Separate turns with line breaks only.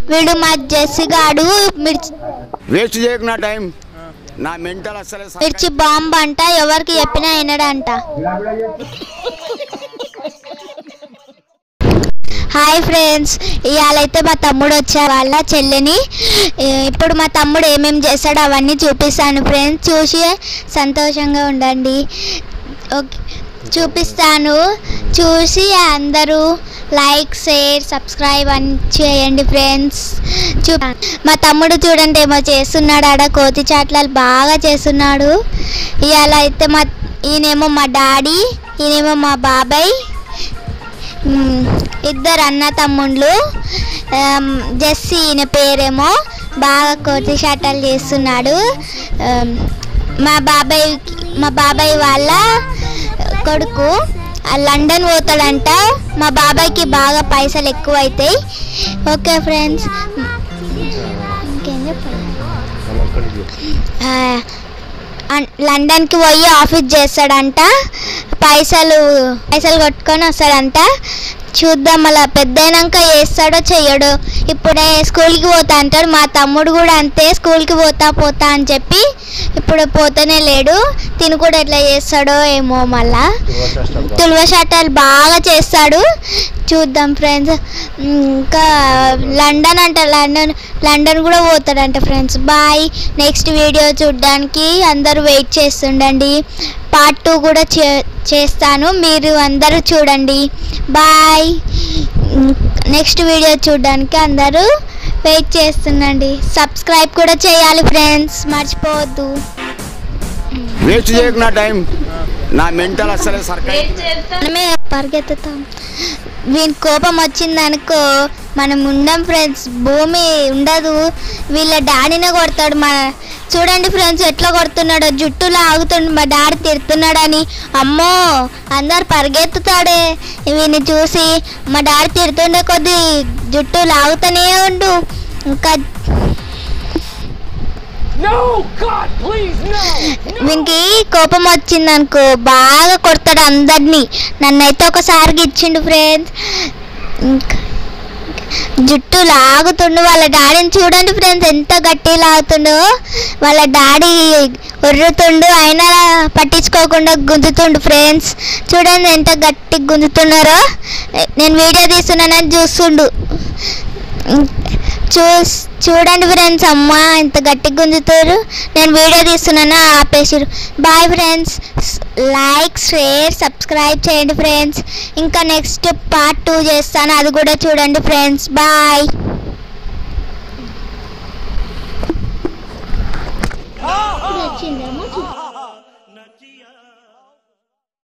వీడు మా జెస్సిగాడు మిర్చి
వేస్ట్ చేయకు నా టైం నా మెంటల్ అసలే స-
మిర్చి బాంబ్ అంట ఎవరికి చెప్పినా వినడంట హాయ్ ఫ్రెండ్స్ ఇవాళైతే మా తమ్ముడు వచ్చే వాళ్ళ చెల్లిని ఈ, ఇప్పుడు మా తమ్ముడు ఏమేమి చేస్తాడో అవన్నీ చూపిస్తాను ఫ్రెండ్స్ చూసి సంతోషంగా ఉండండి ఓకే చూపిస్తాను చూసి అందరూ లైక్ షేర్ సబ్స్క్రైబ్ అని చేయండి ఫ్రెండ్స్ చూ మా తమ్ముడు చూడండి ఏమో చేస్తున్నాడు ఆడ కోతి చాట్లలు బాగా చేస్తున్నాడు ఇవాళ అయితే మా ఈయనేమో మా డాడీ ఈయనేమో మా బాబాయ్ మ్, ఇద్దరు అన్న తమ్ముళ్ళు ఆమ్, జెస్సీ ఈయన పేరేమో బాగా కోతి షాటలు చేస్తున్నాడు ఆమ్, మా బాబాయ్ మా బాబాయ్ వాళ్ళ కొడుకు ఆ లండన్ పోతాడంట మా బాబాయ్కి బాగా పైసలు ఎక్కువ అవుతాయి ఓకే ఫ్రెండ్స్ ఇంకేం చెప్పాలి ఆ, అన్- లండన్కి పోయి ఆఫీస్ చేస్తాడంట పైసలు పైసలు కొట్టుకొని వస్తాడంట చూద్దాం అలా పెద్ద అయినాక చేస్తాడో చెయ్యడో ఇప్పుడే స్కూల్కి పోతా అంటాడు మా తమ్ముడు కూడా అంతే స్కూల్కి పోతా పోతా అని చెప్పి ఇప్పుడు పోతానే లేడు తిని కూడా ఎట్లా చేస్తాడో ఏమో మళ్ళా తులువ షాటాలు బాగా చేస్తాడు చూద్దాం ఫ్రెండ్స్ ఇంకా లండన్ అంట లండన్ లండన్ కూడా పోతాడంట ఫ్రెండ్స్ బాయ్ నెక్స్ట్ వీడియో చూడడానికి అందరూ వెయిట్ చేస్తుండండి పార్ట్ టూ కూడా చే చేస్తాను మీరు అందరూ చూడండి బాయ్ నెక్స్ట్ వీడియో చూడడానికి అందరూ వెయిట్ చేస్తుండండి సబ్స్క్రైబ్ కూడా చేయాలి ఫ్రెండ్స్ మర్చిపోవద్దు
వేస్ట్ చేయకు నా టైం నా మెంటల్ అసలే సర్కార్
మనమే పరిగెత్తుతాం వీని కోపం వచ్చిందనుకో మనం ఉండం ఫ్రెండ్స్ భూమి ఉండదు వీళ్ళ డాడీనే కొడతాడు మా చూడండి ఫ్రెండ్స్ ఎట్లా కొడుతున్నాడో జుట్టులో ఆగుతుండు మా డాడీ తిడుతున్నాడని అమ్మో అందరు పరిగెత్తుతాడే వీని చూసి మా డాడీ తిడుతుండే కొద్దీ జుట్టు లాగుతూనే ఉండు ఇంకా
No! God, please, no!
వీనికి కోపం వచ్చింది అనుకో బాగా కొడతాడు అందరినీ నన్నైతే ఒకసారికి ఇచ్చిండు ఫ్రెండ్స్ ఇంకా జుట్టు లాగుతుండు వాళ్ళ డాడీని చూడండి ఫ్రెండ్స్ ఎంత గట్టి లాగుతుండో వాళ్ళ డాడీ ఉర్రుతుండు అయినా పట్టించుకోకుండా గుంజుతుండు ఫ్రెండ్స్ చూడండి ఎంత గట్టి గుంజుతున్నారో నేను వీడియో తీస్తున్నానని చూస్తుండు చూస్ చూడండి ఫ్రెండ్స్ అమ్మ ఎంత గట్టిగా గుంజుతారు నేను వీడియో తీస్తున్నాను ఆపేసారు bye friends like share subscribe చేయండి ఫ్రెండ్స్ ఇంకా నెక్స్ట్ పార్ట్ టూ చేస్తాను అది కూడా చూడండి ఫ్రెండ్స్ బాయ్ వచ్చిందేమో